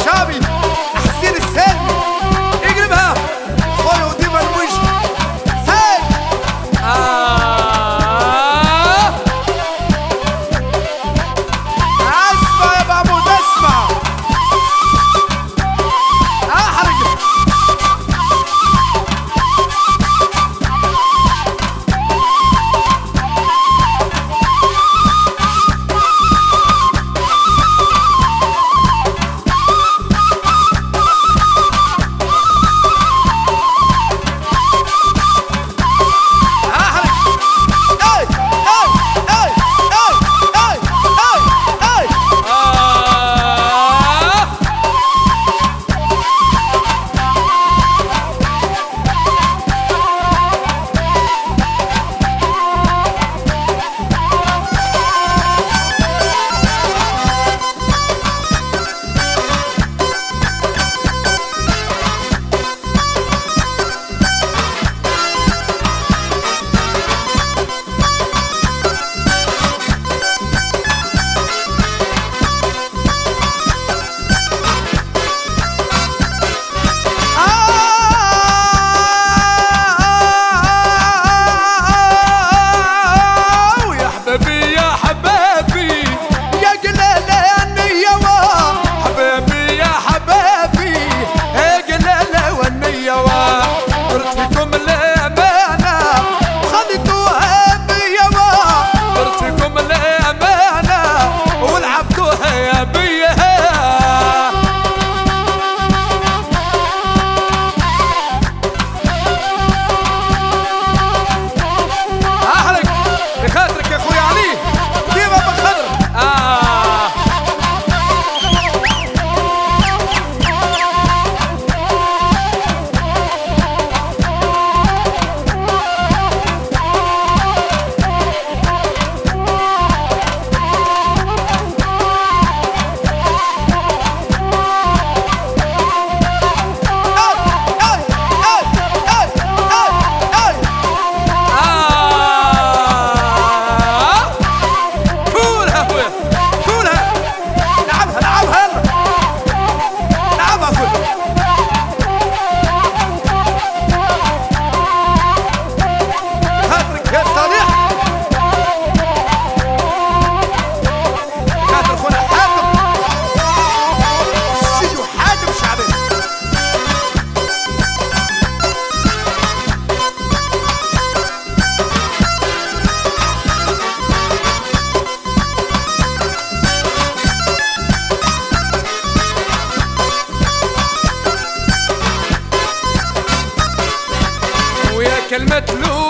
الشعبي حسين السالمي اقلبها خويا وديما الوجه سال آه اسمع يا محمود اسمع احرق احرق اي اي اي اي اي اي اي آه آه يا حبيبي يا حبيبي يا قلالة يا النيوة حبيبي يا حبيبي يا قلالة والنية واحد درت فيكم الأمانة خليتوها بيوا درت فيكم الأمانة ولعبتوها يا بيها احرق بخاطرك يا اخويا علي ديما بخضر آه اي اي اي اي اي آه كولها اخويا كولها لعبها لعبها يلا لعبها اخويا خاطرك يا صالح خاطر خونا حاتم سيو حاتم شعبي ويا كلمة لو